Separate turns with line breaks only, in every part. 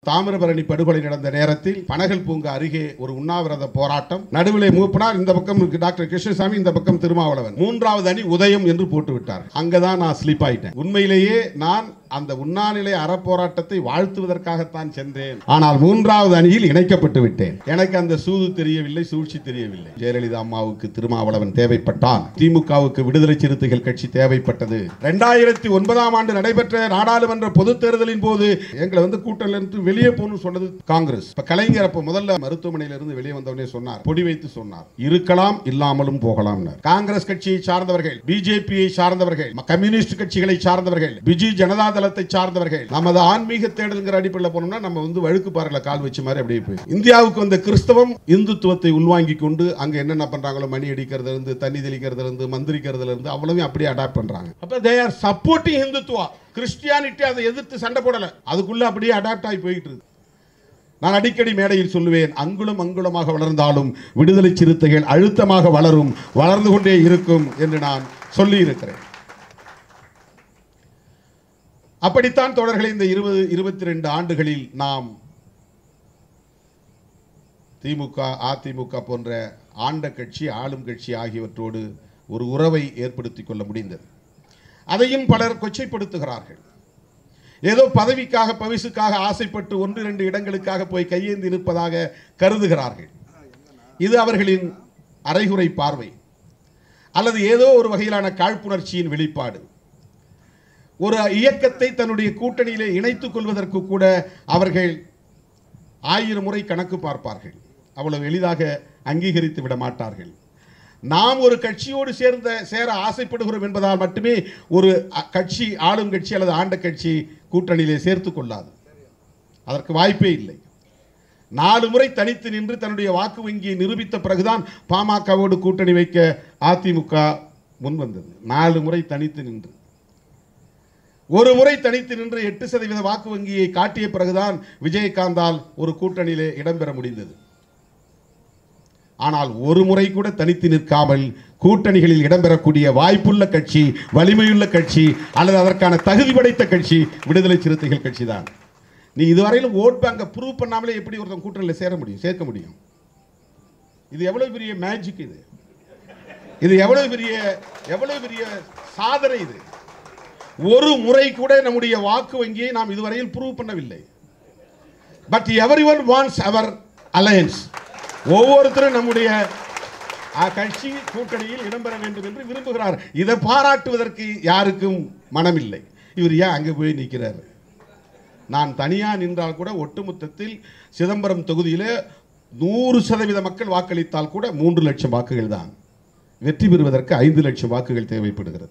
தாமிரபரணி படுகொலை நடந்த நேரத்தில் பனகல் பூங்கா அருகே ஒரு உண்ணாவிரத போராட்டம் நடுவிலே மூப்பனார் இந்த பக்கம் இருக்கு டாக்டர் கிருஷ்ணசாமி இந்த பக்கம் திருமாவளவன் மூன்றாவது அணி உதயம் என்று போட்டு விட்டார் அங்கதான் நான் ஸ்லிப் ஆயிட்டேன் உண்மையிலேயே நான் அந்த உண்ணாநிலை அறப்போராட்டத்தை வாழ்த்துவதற்காகத்தான் சென்றேன் ஆனால் மூன்றாவது அணியில் இணைக்கப்பட்டு விட்டேன் எனக்கு அந்த சூது தெரியவில்லை சூழ்ச்சி தெரியவில்லை ஜெயலலிதா அம்மாவுக்கு திருமாவளவன் தேவைப்பட்டான் திமுகவுக்கு விடுதலை சிறுத்தைகள் கட்சி தேவைப்பட்டது ரெண்டாயிரத்தி ஒன்பதாம் ஆண்டு நடைபெற்ற நாடாளுமன்ற பொதுத் தேர்தலின் போது எங்களை வந்து கூட்டணியில இருந்து வெளியே போகணும்னு சொன்னது காங்கிரஸ் இப்ப கலைஞர் அப்ப முதல்ல மருத்துவமனையில இருந்து வெளியே வந்தவனே சொன்னார் பொடி வைத்து சொன்னார் இருக்கலாம் இல்லாமலும் போகலாம் காங்கிரஸ் கட்சியை சார்ந்தவர்கள் பிஜேபியை சார்ந்தவர்கள் ம- கம்யூனிஸ்ட் கட்சிகளை சார்ந்தவர்கள் பிஜு ஜனதா தளத்தை சார்ந்தவர்கள் நமது ஆன்மீக தேடல்ங்கிற அடிப்படையில் போனோம்னா நம்ம வந்து வழுக்கு பாறையில கால் வச்ச மாதிரி அப்படியே போய் இந்தியாவுக்கு வந்த கிறிஸ்தவம் இந்துத்துவத்தை உள்வாங்கி கொண்டு அங்க என்னென்ன பண்றாங்களோ மணி அடிக்கிறதுல இருந்து தண்ணி தெளிக்கிறதுல இருந்து மந்திரிக்கிறதுல இருந்து அவ்வளவு அப்படியே அடாப்ட் பண்றாங்க அப்ப they are supporting Hindutva Christianity அதை எதிர்த்து சண்டை போடல அதுக்குள்ள அப்படியே அடாப்ட் ஆகி போயிட்டு இருக்கு நான் அடிக்கடி மேடையில் சொல்லுவேன் அங்குலம் அங்குலமாக வளர்ந்தாலும் விடுதலை சிறுத்தைகள் அழுத்தமாக வளரும் வளர்ந்து கொண்டே இருக்கும் என்று நான் சொல்லி இருக்கிறேன் அப்படித்தான் தொடர்களை இந்த இருபது இருபத்தி ரெண்டு ஆண்டுகளில் நாம் திமுக அதிமுக போன்ற ஆண்ட கட்சி ஆளும் கட்சி ஆகியவற்றோடு ஒரு உறவை ஏற்படுத்திக் கொள்ள முடிந்தது அதையும் பலர் கொச்சைப்படுத்துகிறார்கள் ஏதோ பதவிக்காக பவிசுக்காக ஆசைப்பட்டு ஒன்று இரண்டு இடங்களுக்காக போய் கையேந்தி நிற்பதாக கருதுகிறார்கள் இது அவர்களின் அரைகுறை பார்வை அல்லது ஏதோ ஒரு வகையிலான காழ்ப்புணர்ச்சியின் வெளிப்பாடு ஒரு இயக்கத்தை தன்னுடைய கூட்டணியிலே இணைத்துக் கொள்வதற்கு கூட அவர்கள் ஆயிரம் முறை கணக்கு பார்ப்பார்கள் அவ்வளவு எளிதாக அங்கீகரித்து விட மாட்டார்கள் நாம் ஒரு கட்சியோடு சேர்ந்த சேர ஆசைப்படுகிறோம் என்பதால் மட்டுமே ஒரு அ- கட்சி ஆளும் கட்சி அல்லது ஆண்ட கட்சி கூட்டணியிலே சேர்த்துக் கொள்ளாது அதற்கு வாய்ப்பே இல்லை நாலு முறை தனித்து நின்று தன்னுடைய வாக்கு வங்கியை நிரூபித்த பிறகுதான் பாமகவோடு கூட்டணி வைக்க அதிமுக முன்வந்தது நாலு முறை தனித்து நின்று ஒரு முறை தனித்து நின்று எட்டு சதவீத வாக்கு வங்கியை காட்டிய பிறகுதான் விஜயகாந்தால் ஒரு கூட்டணியிலே இடம்பெற முடிந்தது ஆனால் ஒரு முறை கூட தனித்து நிற்காமல் கூட்டணிகளில் இடம்பெறக்கூடிய வாய்ப்புள்ள கட்சி வலிமையுள்ள கட்சி அல்லது அதற்கான தகுதி படைத்த கட்சி விடுதலை சிறுத்தைகள் கட்சி தான் நீ இதுவரையிலும் ஓட் பேங்கை ப்ரூவ் பண்ணாமலே எப்படி ஒருத்தன் கூட்டணியில் சேர முடியும் சேர்க்க முடியும் இது எவ்வளவு பெரிய மேஜிக் இது இது எவ்வளவு பெரிய எவ்வளவு பெரிய சாதனை இது ஒரு முறை கூட நம்முடைய வாக்கு வங்கியை நாம் இதுவரையில் ப்ரூவ் பண்ணவில்லை but everyone wants our alliance ஒவ்வொருத்தரும் நம்முடைய அஹ், கட்சி கூட்டணியில் இடம்பெற வேண்டும் என்று விரும்புகிறார் இதை பாராட்டுவதற்கு யாருக்கும் மனமில்லை இவர் ஏன் அங்கே போய் நிற்கிறார் நான் தனியாக நின்றால் கூட ஒட்டுமொத்தத்தில் சிதம்பரம் தொகுதியிலே நூறு சதவீத மக்கள் வாக்களித்தால் கூட மூன்று லட்சம் வாக்குகள் தான் வெற்றி பெறுவதற்கு ஐந்து லட்சம் வாக்குகள் தேவைப்படுகிறது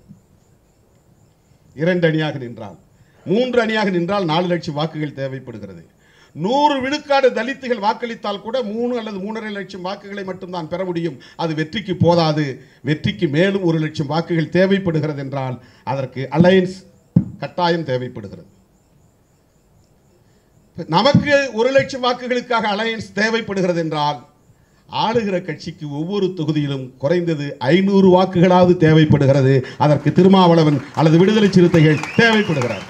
இரண்டு அணியாக நின்றால் மூன்று அணியாக நின்றால் நாலு லட்சம் வாக்குகள் தேவைப்படுகிறது நூறு விழுக்காடு தலித்துகள் வாக்களித்தால் கூட மூணு அல்லது மூன்றரை லட்சம் வாக்குகளை மட்டும்தான் பெற முடியும் அது வெற்றிக்கு போதாது வெற்றிக்கு மேலும் ஒரு லட்சம் வாக்குகள் தேவைப்படுகிறது என்றால் அதற்கு அலையன்ஸ் கட்டாயம் தேவைப்படுகிறது நமக்கு ஒரு லட்சம் வாக்குகளுக்காக அலையன்ஸ் தேவைப்படுகிறது என்றால் ஆளுகிற கட்சிக்கு ஒவ்வொரு தொகுதியிலும் குறைந்தது ஐநூறு வாக்குகளாவது தேவைப்படுகிறது அதற்கு திருமாவளவன் அல்லது விடுதலை சிறுத்தைகள் தேவைப்படுகிறார்கள்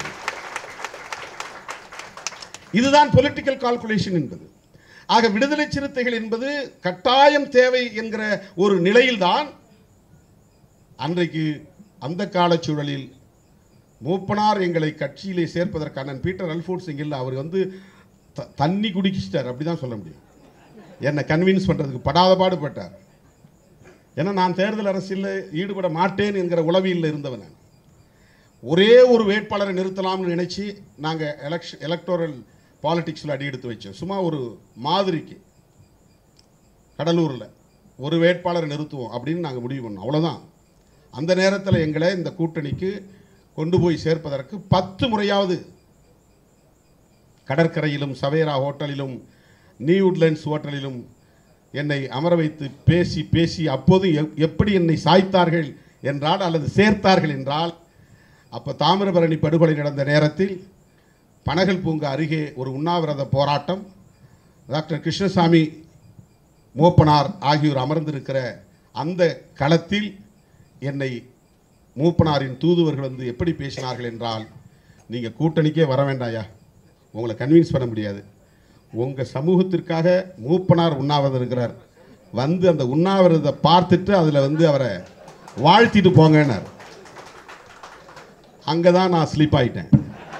இதுதான் பொலிட்டிக்கல் கால்குலேஷன் என்பது ஆக விடுதலை சிறுத்தைகள் என்பது கட்டாயம் தேவை என்கிற ஒரு நிலையில்தான் அன்றைக்கு அந்த காலச்சூழலில் மூப்பனார் எங்களை கட்சியிலே சேர்ப்பதற்கு அண்ணன் பீட்டர் அல்ஃபோர்ட்ஸ் இல்லை அவர் வந்து த- தண்ணி குடிச்சிட்டார் அப்படி தான் சொல்ல முடியும் என்னை கன்வின்ஸ் பண்ணுறதுக்கு படாத பாடுபட்டார் ஏன்னா நான் தேர்தல் அரசியலில் ஈடுபட மாட்டேன் என்கிற உளவியில் இருந்தவன் நான் ஒரே ஒரு வேட்பாளரை நிறுத்தலாம்னு நினைச்சு நாங்கள் எலக்ஷன் எலக்டோரல் பாலிடிக்ஸில் அடி எடுத்து வச்சோம் சும்மா ஒரு மாதிரிக்கு கடலூரில் ஒரு வேட்பாளரை நிறுத்துவோம் அப்படின்னு நாங்கள் முடிவு பண்ணோம் அவ்வளோதான் அந்த நேரத்தில் எங்களை இந்த கூட்டணிக்கு கொண்டு போய் சேர்ப்பதற்கு பத்து முறையாவது கடற்கரையிலும் சவேரா ஹோட்டலிலும் நியூ உட்லண்ட்ஸ் ஹோட்டலிலும் என்னை அமர வைத்து பேசி பேசி அப்போது எப்- எப்படி என்னை சாய்த்தார்கள் என்றால் அல்லது சேர்த்தார்கள் என்றால் அப்போ தாமிரபரணி படுகொலை நடந்த நேரத்தில் பனகல் பூங்கா அருகே ஒரு உண்ணாவிரத போராட்டம் டாக்டர் கிருஷ்ணசாமி மூப்பனார் ஆகியோர் அமர்ந்திருக்கிற அந்த களத்தில் என்னை மூப்பனாரின் தூதுவர்கள் வந்து எப்படி பேசினார்கள் என்றால் நீங்கள் கூட்டணிக்கே வர வேண்டாயா உங்களை கன்வின்ஸ் பண்ண முடியாது உங்க சமூகத்திற்காக மூப்பனார் உண்ணாவிரதம் இருக்கிறார் வந்து அந்த உண்ணாவிரதத்தை பார்த்துட்டு அதில் வந்து அவரை வாழ்த்திட்டு போங்கன்னார் அங்கே தான் நான் ஸ்லிப் ஆயிட்டேன்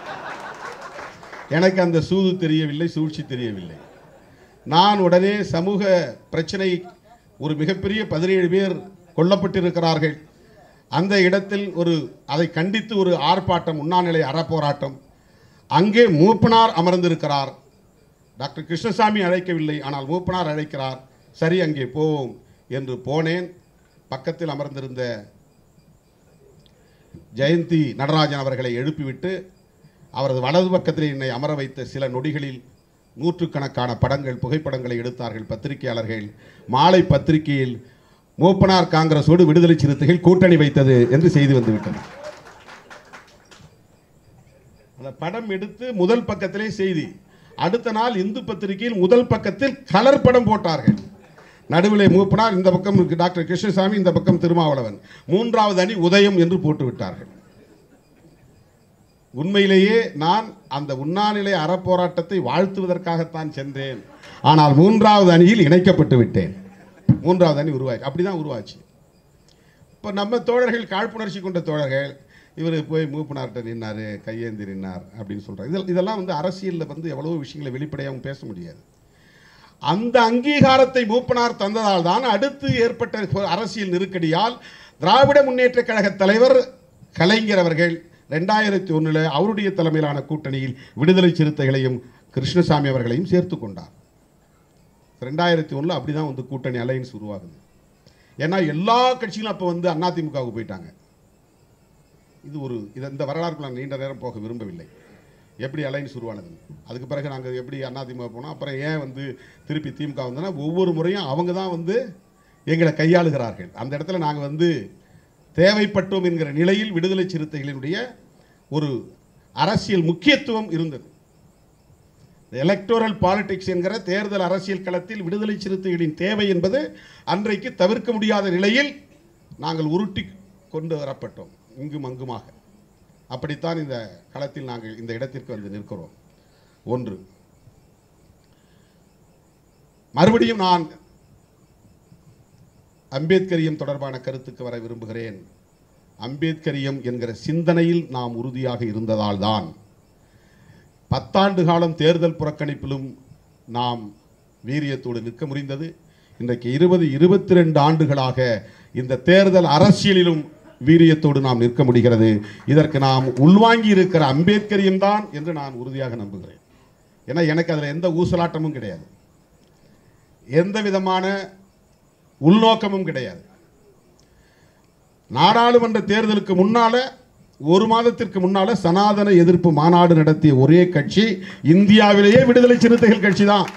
எனக்கு அந்த சூது தெரியவில்லை சூழ்ச்சி தெரியவில்லை நான் உடனே சமூக பிரச்சனை ஒரு மிகப்பெரிய பதினேழு பேர் கொல்லப்பட்டிருக்கிறார்கள் அந்த இடத்தில் ஒரு அதை கண்டித்து ஒரு ஆர்ப்பாட்டம் உண்ணாநிலை அறப்போராட்டம் அங்கே மூப்பனார் அமர்ந்திருக்கிறார் டாக்டர் கிருஷ்ணசாமி அழைக்கவில்லை ஆனால் மூப்பனார் அழைக்கிறார் சரி அங்கே போவோம் என்று போனேன் பக்கத்தில் அமர்ந்திருந்த ஜெயந்தி நடராஜன் அவர்களை எழுப்பிவிட்டு அவரது வலது பக்கத்தில் என்னை அமர வைத்த சில நொடிகளில் நூற்றுக்கணக்கான படங்கள் புகைப்படங்களை எடுத்தார்கள் பத்திரிகையாளர்கள் மாலை பத்திரிகையில் மூப்பனார் காங்கிரஸோடு விடுதலை சிறுத்தைகள் கூட்டணி வைத்தது என்று செய்தி வந்துவிட்டது அந்த படம் எடுத்து முதல் பக்கத்திலே செய்தி அடுத்த நாள் இந்து பத்திரிகையில் முதல் பக்கத்தில் கலர் படம் போட்டார்கள் நடுவிலே மூப்பனார் இந்த பக்கம் இருக்கு டாக்டர் கிருஷ்ணசாமி இந்த பக்கம் திருமாவளவன் மூன்றாவது அணி உதயம் என்று போட்டு விட்டார்கள் உண்மையிலேயே நான் அந்த உண்ணாநிலை அறப்போராட்டத்தை வாழ்த்துவதற்காகத்தான் சென்றேன் ஆனால் மூன்றாவது அணியில் இணைக்கப்பட்டு விட்டேன் மூன்றாவது அணி உருவாச்சு அப்படிதான் உருவாச்சு இப்போ நம்ம தோழர்கள் காழ்ப்புணர்ச்சி கொண்ட தோழர்கள் இவர் போய் மூப்பனார்கிட்ட நின்னார் கையேந்தி நின்னார் அப்படின்னு சொல்கிறார் இதில் இதெல்லாம் வந்து அரசியலில் வந்து எவ்வளவோ விஷயங்களை வெளிப்படையாகவும் பேச முடியாது அந்த அங்கீகாரத்தை மூப்பனார் தந்ததால் தான் அடுத்து ஏற்பட்ட அரசியல் நெருக்கடியால் திராவிட முன்னேற்ற கழக தலைவர் கலைஞர் அவர்கள் ரெண்டாயிரத்தி ஒன்றில் அவருடைய தலைமையிலான கூட்டணியில் விடுதலை சிறுத்தைகளையும் கிருஷ்ணசாமி அவர்களையும் சேர்த்து கொண்டார் ரெண்டாயிரத்தி ஒன்றில் அப்படி தான் வந்து கூட்டணி அலையன்ஸ் உருவாகுது ஏன்னா எல்லா கட்சிகளும் அப்போ வந்து அதிமுகவுக்கு போயிட்டாங்க இது ஒரு இது இந்த வரலாறுக்கு நான் நீண்ட நேரம் போக விரும்பவில்லை எப்படி அலைன்ஸ் உருவானது அதுக்கு பிறகு நாங்கள் எப்படி அதிமுக போனோம் அப்புறம் ஏன் வந்து திருப்பி திமுக வந்தோன்னா ஒவ்வொரு முறையும் அவங்க தான் வந்து எங்களை கையாளுகிறார்கள் அந்த இடத்துல நாங்கள் வந்து தேவைப்பட்டோம் என்கிற நிலையில் விடுதலை சிறுத்தைகளினுடைய ஒரு அரசியல் முக்கியத்துவம் இருந்தது எலக்டோரல் பாலிடிக்ஸ் என்கிற தேர்தல் அரசியல் களத்தில் விடுதலை சிறுத்தைகளின் தேவை என்பது அன்றைக்கு தவிர்க்க முடியாத நிலையில் நாங்கள் உருட்டி கொண்டு வரப்பட்டோம் இங்கும் அங்குமாக அப்படித்தான் இந்த களத்தில் நாங்கள் இந்த இடத்திற்கு வந்து நிற்கிறோம் ஒன்று மறுபடியும் நான் அம்பேத்கரியம் தொடர்பான கருத்துக்கு வர விரும்புகிறேன் அம்பேத்கரியம் என்கிற சிந்தனையில் நாம் உறுதியாக இருந்ததால்தான் பத்தாண்டு காலம் தேர்தல் புறக்கணிப்பிலும் நாம் வீரியத்தோடு நிற்க முடிந்தது இன்றைக்கு இருபது இருபத்தி ரெண்டு ஆண்டுகளாக இந்த தேர்தல் அரசியலிலும் வீரியத்தோடு நாம் நிற்க முடிகிறது இதற்கு நாம் உள்வாங்கி இருக்கிற அம்பேத்கரியம் தான் என்று நான் உறுதியாக நம்புகிறேன் ஏன்னா எனக்கு அதில் எந்த ஊசலாட்டமும் கிடையாது எந்த விதமான உள்நோக்கமும் கிடையாது நாடாளுமன்ற தேர்தலுக்கு முன்னால ஒரு மாதத்திற்கு முன்னால சனாதன எதிர்ப்பு மாநாடு நடத்திய ஒரே கட்சி இந்தியாவிலேயே விடுதலை சிறுத்தைகள் கட்சி தான்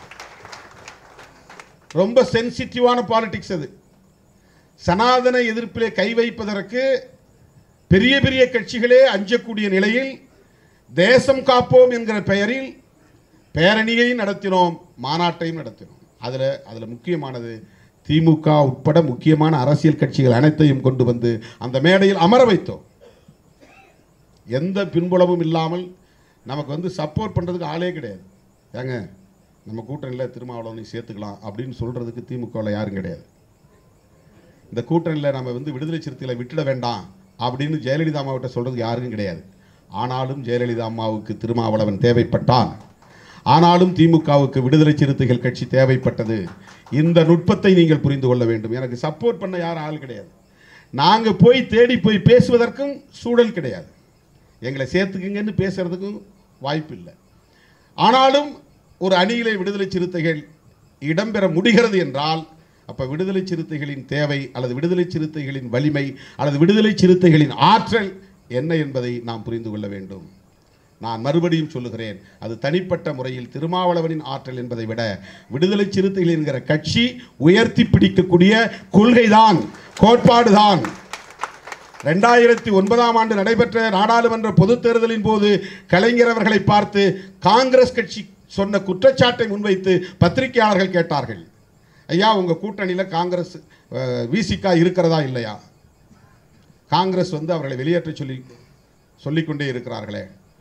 ரொம்ப சென்சிட்டிவான பாலிடிக்ஸ் அது சனாதன எதிர்ப்பிலே கை வைப்பதற்கு பெரிய பெரிய கட்சிகளே அஞ்சக்கூடிய நிலையில் தேசம் காப்போம் என்கிற பெயரில் பேரணியையும் நடத்தினோம் மாநாட்டையும் நடத்தினோம் அதில் அதில் முக்கியமானது திமுக உட்பட முக்கியமான அரசியல் கட்சிகள் அனைத்தையும் கொண்டு வந்து அந்த மேடையில் அமர வைத்தோம் எந்த பின்புலமும் இல்லாமல் நமக்கு வந்து சப்போர்ட் பண்ணுறதுக்கு ஆளே கிடையாது ஏங்க நம்ம கூட்டணியில் திருமாவளவனை சேர்த்துக்கலாம் அப்படின்னு சொல்கிறதுக்கு திமுகவில் யாரும் கிடையாது இந்த கூட்டணியில் நம்ம வந்து விடுதலை சிறுத்தைகளை விட்டுட வேண்டாம் அப்படின்னு ஜெயலலிதா அம்மாவிட்ட சொல்கிறதுக்கு யாருக்கும் கிடையாது ஆனாலும் ஜெயலலிதா அம்மாவுக்கு திருமாவளவன் தேவைப்பட்டான் ஆனாலும் திமுகவுக்கு விடுதலை சிறுத்தைகள் கட்சி தேவைப்பட்டது இந்த நுட்பத்தை நீங்கள் புரிந்து கொள்ள வேண்டும் எனக்கு சப்போர்ட் பண்ண யாரும் ஆள் கிடையாது நாங்கள் போய் தேடி போய் பேசுவதற்கும் சூழல் கிடையாது எங்களை சேர்த்துக்குங்கன்னு பேசுறதுக்கும் வாய்ப்பு இல்லை ஆனாலும் ஒரு அணியிலே விடுதலை சிறுத்தைகள் இடம்பெற முடிகிறது என்றால் அப்ப விடுதலை சிறுத்தைகளின் தேவை அல்லது விடுதலை சிறுத்தைகளின் வலிமை அல்லது விடுதலை சிறுத்தைகளின் ஆற்றல் என்ன என்பதை நாம் புரிந்து கொள்ள வேண்டும் நான் மறுபடியும் சொல்லுகிறேன் அது தனிப்பட்ட முறையில் திருமாவளவனின் ஆற்றல் என்பதை விட விடுதலை சிறுத்தைகள் என்கிற கட்சி உயர்த்தி பிடிக்கக்கூடிய கொள்கைதான் கோட்பாடுதான் ரெண்டாயிரத்தி ஒன்பதாம் ஆண்டு நடைபெற்ற நாடாளுமன்ற பொதுத் தேர்தலின் போது கலைஞர் அவர்களை பார்த்து காங்கிரஸ் கட்சி சொன்ன குற்றச்சாட்டை முன்வைத்து பத்திரிகையாளர்கள் கேட்டார்கள் ஐயா உங்க கூட்டணியில காங்கிரஸ் விசிகா இருக்கிறதா இல்லையா காங்கிரஸ் வந்து அவர்களை வெளியேற்ற சொல்லி சொல்லிக்கொண்டே இருக்கிறார்களே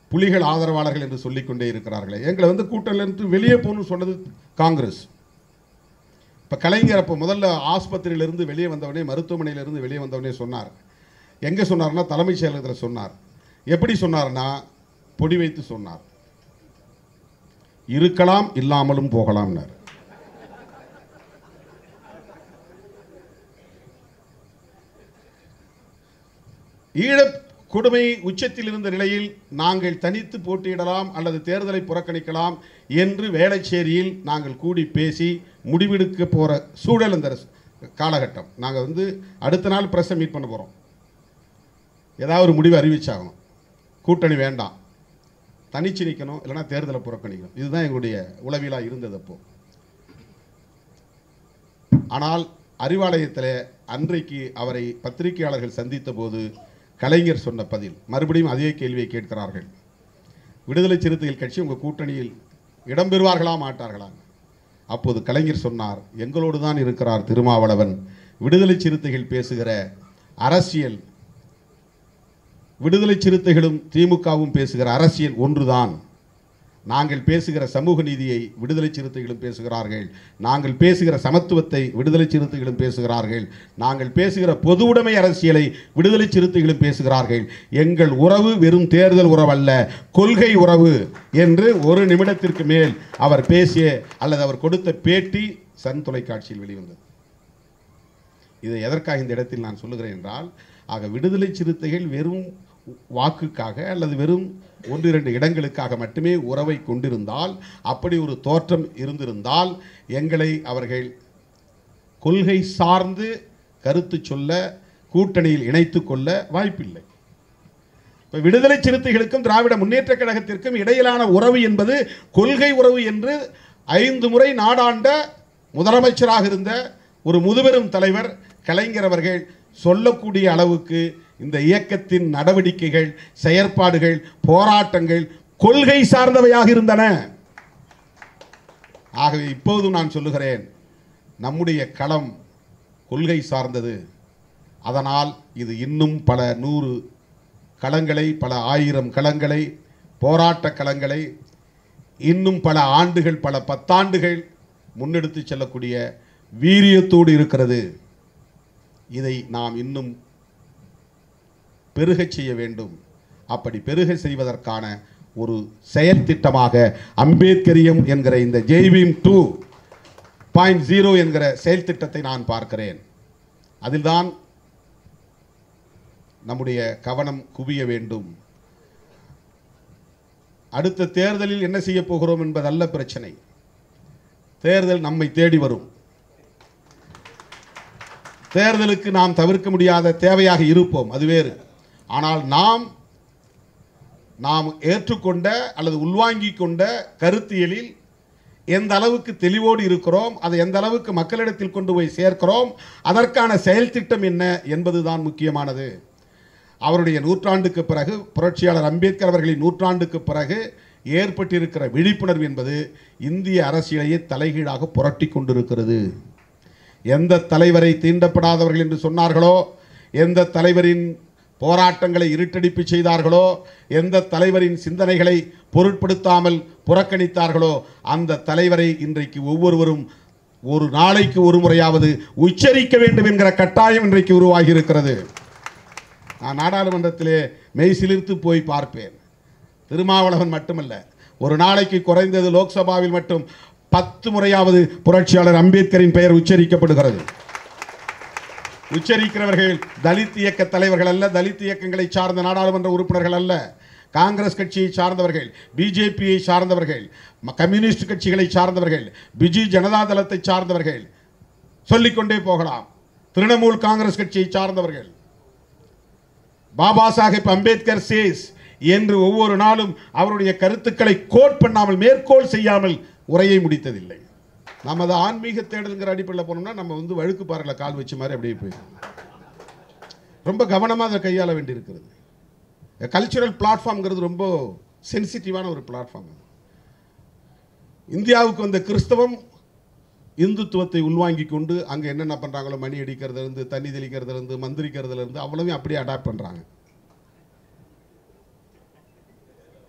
புலிகள் ஆதரவாளர்கள் என்று சொல்லிக்கொண்டே இருக்கிறார்களே எங்களை வந்து கூட்டணியிலிருந்து வெளியே போகணும்னு சொன்னது காங்கிரஸ் இப்போ கலைஞர் அப்போ முதல்ல ஆஸ்பத்திரியிலிருந்து வெளியே வந்தவனே மருத்துவமனையிலிருந்து வெளியே வந்தவனே சொன்னார் எங்கே சொன்னார்னா தலைமைச் செயலகத்தில் சொன்னார் எப்படி சொன்னார்னா பொடி வைத்து சொன்னார் இருக்கலாம் இல்லாமலும் போகலாம்னார் ஈழப் கொடுமை உச்சத்தில் இருந்த நிலையில் நாங்கள் தனித்து போட்டியிடலாம் அல்லது தேர்தலை புறக்கணிக்கலாம் என்று வேளச்சேரியில் நாங்கள் கூடி பேசி முடிவெடுக்க போகிற சூழல் இந்த ஸ்- காலகட்டம் நாங்கள் வந்து அடுத்த நாள் ப்ரெஸ்ஸை மீட் பண்ண போகிறோம் ஏதாவது ஒரு முடிவு அறிவிச்சாகணும் கூட்டணி வேண்டாம் தனிச்சு நிற்கணும் இல்லைன்னா தேர்தலை புறக்கணிக்கணும் இதுதான் எங்களுடைய உளவியலாக இருந்தது அப்போ ஆனால் அறிவாலயத்தில் அன்றைக்கு அவரை பத்திரிகையாளர்கள் சந்தித்த போது கலைஞர் சொன்ன பதில் மறுபடியும் அதே கேள்வியை கேட்கிறார்கள் விடுதலை சிறுத்தைகள் கட்சி உங்கள் கூட்டணியில் இடம்பெறுவார்களா மாட்டார்களா அப்போது கலைஞர் சொன்னார் எங்களோடு தான் இருக்கிறார் திருமாவளவன் விடுதலை சிறுத்தைகள் பேசுகிற அரசியல் விடுதலை சிறுத்தைகளும் திமுகவும் பேசுகிற அரசியல் ஒன்றுதான் நாங்கள் பேசுகிற சமூக நீதியை விடுதலை சிறுத்தைகளும் பேசுகிறார்கள் நாங்கள் பேசுகிற சமத்துவத்தை விடுதலை சிறுத்தைகளும் பேசுகிறார்கள் நாங்கள் பேசுகிற பொது உடைமை அரசியலை விடுதலை சிறுத்தைகளும் பேசுகிறார்கள் எங்கள் உறவு வெறும் தேர்தல் உறவு அல்ல கொள்கை உறவு என்று ஒரு நிமிடத்திற்கு மேல் அவர் பேசிய அல்லது அவர் கொடுத்த பேட்டி சன் தொலைக்காட்சியில் வெளிவந்தது இதை எதற்காக இந்த இடத்தில் நான் சொல்லுகிறேன் என்றால் ஆக விடுதலை சிறுத்தைகள் வெறும் வாக்குக்காக அல்லது வெறும் ஒன்று இரண்டு இடங்களுக்காக மட்டுமே உறவை கொண்டிருந்தால் அப்படி ஒரு தோற்றம் இருந்திருந்தால் எங்களை அவர்கள் கொள்கை சார்ந்து கருத்து சொல்ல கூட்டணியில் இணைத்துக் கொள்ள வாய்ப்பில்லை இப்ப விடுதலை சிறுத்தைகளுக்கும் திராவிட முன்னேற்ற கழகத்திற்கும் இடையிலான உறவு என்பது கொள்கை உறவு என்று ஐந்து முறை நாடாண்ட முதலமைச்சராக இருந்த ஒரு முதுபெரும் தலைவர் கலைஞர் அவர்கள் சொல்லக்கூடிய அளவுக்கு இந்த இயக்கத்தின் நடவடிக்கைகள் செயற்பாடுகள் போராட்டங்கள் கொள்கை சார்ந்தவையாக இருந்தன ஆகவே இப்போதும் நான் சொல்லுகிறேன் நம்முடைய களம் கொள்கை சார்ந்தது அதனால் இது இன்னும் பல நூறு களங்களை பல ஆயிரம் களங்களை போராட்ட களங்களை இன்னும் பல ஆண்டுகள் பல பத்தாண்டுகள் முன்னெடுத்து செல்லக்கூடிய வீரியத்தோடு இருக்கிறது இதை நாம் இன்னும் பெருகச் செய்ய வேண்டும் அப்படி பெருக செய்வதற்கான ஒரு செயல் திட்டமாக அம்பேத்கரியம் என்கிற இந்த ஜெய்பீம் டூ பாயிண்ட் ஜீரோ என்கிற செயல் திட்டத்தை நான் பார்க்கிறேன் அதில்தான் நம்முடைய கவனம் குவிய வேண்டும் அடுத்த தேர்தலில் என்ன செய்ய போகிறோம் என்பதல்ல பிரச்சனை தேர்தல் நம்மை தேடி வரும் தேர்தலுக்கு நாம் தவிர்க்க முடியாத தேவையாக இருப்போம் அது வேறு ஆனால் நாம் நாம் ஏற்றுக்கொண்ட அல்லது உள்வாங்கிக் கொண்ட கருத்தியலில் எந்த அளவுக்கு தெளிவோடு இருக்கிறோம் அதை எந்த அளவுக்கு மக்களிடத்தில் கொண்டு போய் சேர்க்கிறோம் அதற்கான செயல் திட்டம் என்ன என்பதுதான் முக்கியமானது அவருடைய நூற்றாண்டுக்கு பிறகு புரட்சியாளர் அம்பேத்கர் அவர்களின் நூற்றாண்டுக்கு பிறகு ஏற்பட்டிருக்கிற விழிப்புணர்வு என்பது இந்திய அரசியலையே தலைகீழாக புரட்டி கொண்டிருக்கிறது எந்த தலைவரை தீண்டப்படாதவர்கள் என்று சொன்னார்களோ எந்த தலைவரின் போராட்டங்களை இருட்டடிப்பு செய்தார்களோ எந்த தலைவரின் சிந்தனைகளை பொருட்படுத்தாமல் புறக்கணித்தார்களோ அந்த தலைவரை இன்றைக்கு ஒவ்வொருவரும் ஒரு நாளைக்கு ஒரு முறையாவது உச்சரிக்க வேண்டும் என்கிற கட்டாயம் இன்றைக்கு உருவாகி இருக்கிறது நான் நாடாளுமன்றத்திலே மெய் சிலிர்த்து போய் பார்ப்பேன் திருமாவளவன் மட்டுமல்ல ஒரு நாளைக்கு குறைந்தது லோக்சபாவில் மட்டும் பத்து முறையாவது புரட்சியாளர் அம்பேத்கரின் பெயர் உச்சரிக்கப்படுகிறது உச்சரிக்கிறவர்கள் தலித் இயக்க தலைவர்கள் அல்ல தலித் இயக்கங்களை சார்ந்த நாடாளுமன்ற உறுப்பினர்கள் அல்ல காங்கிரஸ் கட்சியை சார்ந்தவர்கள் பிஜேபியை சார்ந்தவர்கள் ம- கம்யூனிஸ்ட் கட்சிகளை சார்ந்தவர்கள் பிஜு ஜனதா தளத்தை சார்ந்தவர்கள் சொல்லிக்கொண்டே போகலாம் திரிணாமுல் காங்கிரஸ் கட்சியை சார்ந்தவர்கள் பாபா சாஹேப் அம்பேத்கர் சேஸ் என்று ஒவ்வொரு நாளும் அவருடைய கருத்துக்களை கோட் பண்ணாமல் மேற்கோள் செய்யாமல் உரையை முடித்ததில்லை நமது ஆன்மீக தேடலுங்கிற அடிப்படையில் போனோம்னா நம்ம வந்து வழுக்கு பாறையில் கால் வச்ச மாதிரி அப்படியே போயிடும் ரொம்ப கவனமாக அதை கையாள வேண்டியிருக்கிறது கல்ச்சுரல் பிளாட்ஃபார்ம்ங்கிறது ரொம்ப சென்சிட்டிவான ஒரு பிளாட்ஃபார்ம் இந்தியாவுக்கு வந்த கிறிஸ்தவம் இந்துத்துவத்தை உள்வாங்கி கொண்டு அங்கே என்னென்ன பண்ணுறாங்களோ மணி அடிக்கிறதுல இருந்து தண்ணி தெளிக்கிறதுல இருந்து மந்திரிக்கிறதுல இருந்து அவ்வளவையும் அப்படியே அடாப்ட் பண்ணுறாங்க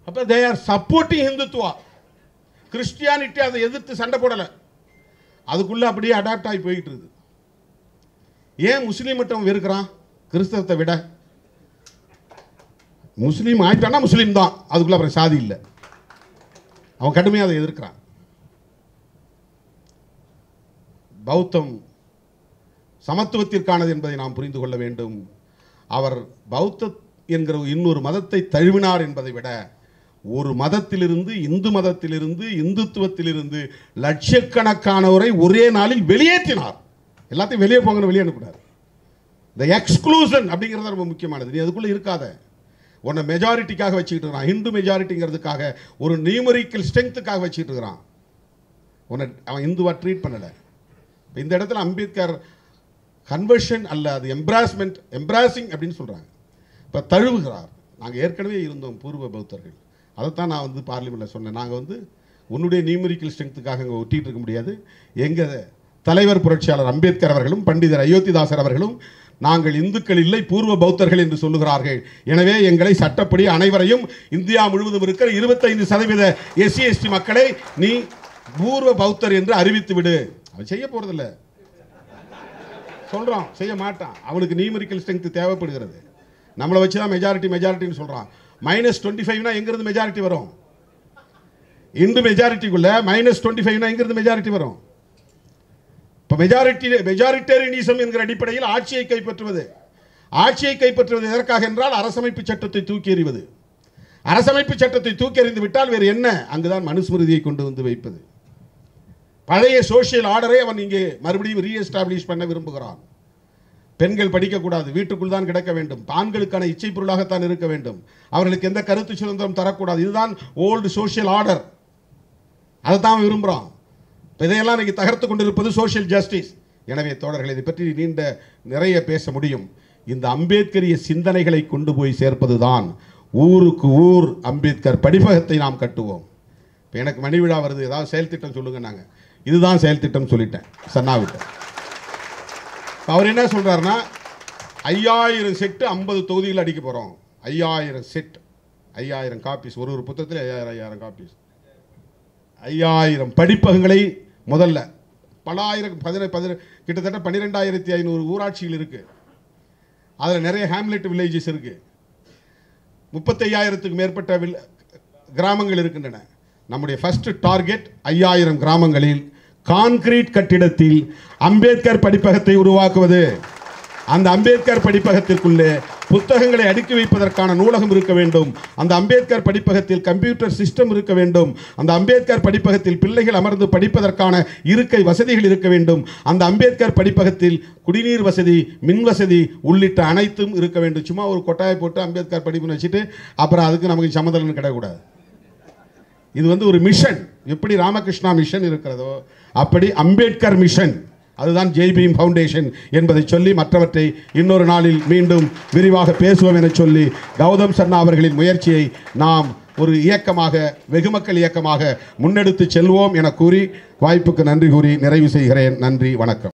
அப்போ they are supporting Hindutva Christianity அதை எதிர்த்து சண்டை போடலை அதுக்குள்ளே அப்படியே அடாப்ட் ஆகி போயிட்டு இருக்குது ஏன் முஸ்லீம் மட்டும் வெறுக்கிறான் கிறிஸ்தவத்தை விட முஸ்லீம் ஆயிட்டானா முஸ்லீம் தான் அதுக்குள்ள அப்புறம் சாதி இல்லை அவன் கடுமையாக அதை எதிர்க்கிறான் பௌத்தம் சமத்துவத்திற்கானது என்பதை நாம் புரிந்து கொள்ள வேண்டும் அவர் பௌத்த என்கிற இன்னொரு மதத்தை தழுவினார் என்பதை விட ஒரு மதத்திலிருந்து இந்து மதத்திலிருந்து இந்துத்துவத்திலிருந்து லட்சக்கணக்கானவரை ஒரே நாளில் வெளியேற்றினார் எல்லாத்தையும் வெளியே போங்கன்னு வெளியே அனுப்பினார் இந்த எக்ஸ்க்ளூஷன் அப்படிங்கிறது ரொம்ப முக்கியமானது நீ அதுக்குள்ளே இருக்காத உன்னை மெஜாரிட்டிக்காக வச்சுக்கிட்டு இருக்கிறான் ஹிந்து மெஜாரிட்டிங்கிறதுக்காக ஒரு நியூமரிக்கல் ஸ்ட்ரென்த்துக்காக வச்சுக்கிட்டு இருக்கிறான் உன்னை அவன் இந்துவாக ட்ரீட் பண்ணலை இப்ப இந்த இடத்துல அம்பேத்கர் கன்வர்ஷன் அல்ல அது எம்ப்ராஸ்மெண்ட் எம்ப்ராசிங் அப்படின்னு சொல்கிறாங்க இப்போ தழுவுகிறார் நாங்கள் ஏற்கனவே இருந்தோம் பூர்வ பௌத்தர்கள் அதைத்தான் நான் வந்து பார்லிமெண்ட்டில் சொன்னேன் நாங்கள் வந்து உன்னுடைய நியூமரிக்கல் ஸ்ட்ரென்த்துக்காக அங்கே ஒட்டிகிட்டு இருக்க முடியாது எங்கள் தலைவர் புரட்சியாளர் அம்பேத்கர் அவர்களும் பண்டிதர் அயோத்திதாசர் அவர்களும் நாங்கள் இந்துக்கள் இல்லை பூர்வ பௌத்தர்கள் என்று சொல்லுகிறார்கள் எனவே எங்களை சட்டப்படி அனைவரையும் இந்தியா முழுவதும் இருக்கிற இருபத்தைந்து சதவீத எஸ்சி எஸ்டி மக்களை நீ பூர்வ பௌத்தர் என்று அறிவித்து விடு அவன் செய்ய போறதில்ல சொல்றான் செய்ய மாட்டான் அவனுக்கு நியூமரிக்கல் ஸ்ட்ரென்த் தேவைப்படுகிறது நம்மளை வச்சு தான் மெஜாரிட்டி மெஜாரிட்டின்னு சொல்றான் மைனஸ் டுவெண்ட்டி ஃபைவ்னா எங்கிருந்து மெஜாரிட்டி வரும் இந்து மெஜாரிட்டிக்குள்ள மைனஸ் டுவெண்ட்டி ஃபைவ்னா எங்கிருந்து மெஜாரிட்டி வரும் இப்போ மெஜாரிட்டி மெஜாரிட்டேரியனிசம் என்கிற அடிப்படையில் ஆட்சியை கைப்பற்றுவது ஆட்சியை கைப்பற்றுவது எதற்காக என்றால் அரசமைப்பு சட்டத்தை தூக்கி எறிவது அரசமைப்பு சட்டத்தை தூக்கி எறிந்து விட்டால் வேறு என்ன அங்குதான் மனுஸ்மிருதியை கொண்டு வந்து வைப்பது பழைய சோஷியல் ஆர்டரை அவன் இங்கே மறுபடியும் ரீஎஸ்டாப்ளிஷ் பண்ண விரும்புகிறான் பெண்கள் படிக்கக்கூடாது வீட்டுக்குள் தான் கிடக்க வேண்டும் ஆண்களுக்கான இச்சை பொருளாகத்தான் இருக்க வேண்டும் அவர்களுக்கு எந்த கருத்து சுதந்திரம் தரக்கூடாது இதுதான் ஓல்டு சோஷியல் ஆர்டர் அதை தான் விரும்புகிறான் இப்ப இதையெல்லாம் இன்னைக்கு தகர்த்து கொண்டிருப்பது சோஷியல் ஜஸ்டிஸ் எனவே தோழர்கள் இதை பற்றி நீண்ட நிறைய பேச முடியும் இந்த அம்பேத்கரிய சிந்தனைகளை கொண்டு போய் சேர்ப்பது தான் ஊருக்கு ஊர் அம்பேத்கர் படிப்பகத்தை நாம் கட்டுவோம் இப்போ எனக்கு மணி விழா வருது ஏதாவது செயல் திட்டம் சொல்லுங்க நாங்கள் இதுதான் செயல் திட்டம் சொல்லிட்டேன் சன்னாவிட்ட அவர் என்ன சொல்றாருன்னா ஐயாயிரம் செட்டு ஐம்பது தொகுதியில் அடிக்க போகிறோம் ஐயாயிரம் செட் ஐயாயிரம் காப்பீஸ் ஒரு ஒரு புத்தகத்தில் ஐயாயிரம் ஐயாயிரம் காப்பீஸ் ஐயாயிரம் படிப்பகங்களை முதல்ல பல ஆயிரம் பதின பதின கிட்டத்தட்ட பன்னிரெண்டாயிரத்தி ஐநூறு ஊராட்சிகள் இருக்கு அதில் நிறைய ஹேம்லெட் வில்லேஜஸ் இருக்கு முப்பத்தையாயிரத்துக்கு மேற்பட்ட வில் கிராமங்கள் இருக்கின்றன நம்முடைய ஃபர்ஸ்ட் டார்கெட் ஐயாயிரம் கிராமங்களில் கான்கிரீட் கட்டிடத்தில் அம்பேத்கர் படிப்பகத்தை உருவாக்குவது அந்த அம்பேத்கர் படிப்பகத்திற்குள்ளே புத்தகங்களை அடுக்கி வைப்பதற்கான நூலகம் இருக்க வேண்டும் அந்த அம்பேத்கர் படிப்பகத்தில் கம்ப்யூட்டர் சிஸ்டம் இருக்க வேண்டும் அந்த அம்பேத்கர் படிப்பகத்தில் பிள்ளைகள் அமர்ந்து படிப்பதற்கான இருக்கை வசதிகள் இருக்க வேண்டும் அந்த அம்பேத்கர் படிப்பகத்தில் குடிநீர் வசதி மின் வசதி உள்ளிட்ட அனைத்தும் இருக்க வேண்டும் சும்மா ஒரு கொட்டாயை போட்டு அம்பேத்கர் படிப்புன்னு வச்சுட்டு அப்புறம் அதுக்கு நமக்கு சம்மதம்னு கிடையக்கூடாது இது வந்து ஒரு மிஷன் எப்படி ராமகிருஷ்ணா மிஷன் இருக்கிறதோ அப்படி அம்பேத்கர் மிஷன் அதுதான் ஜெய்பீம் ஃபவுண்டேஷன் என்பதை சொல்லி மற்றவற்றை இன்னொரு நாளில் மீண்டும் விரிவாக பேசுவோம் என சொல்லி கௌதம் சன்னா அவர்களின் முயற்சியை நாம் ஒரு இயக்கமாக வெகுமக்கள் இயக்கமாக முன்னெடுத்து செல்வோம் என கூறி வாய்ப்புக்கு நன்றி கூறி நிறைவு செய்கிறேன் நன்றி வணக்கம்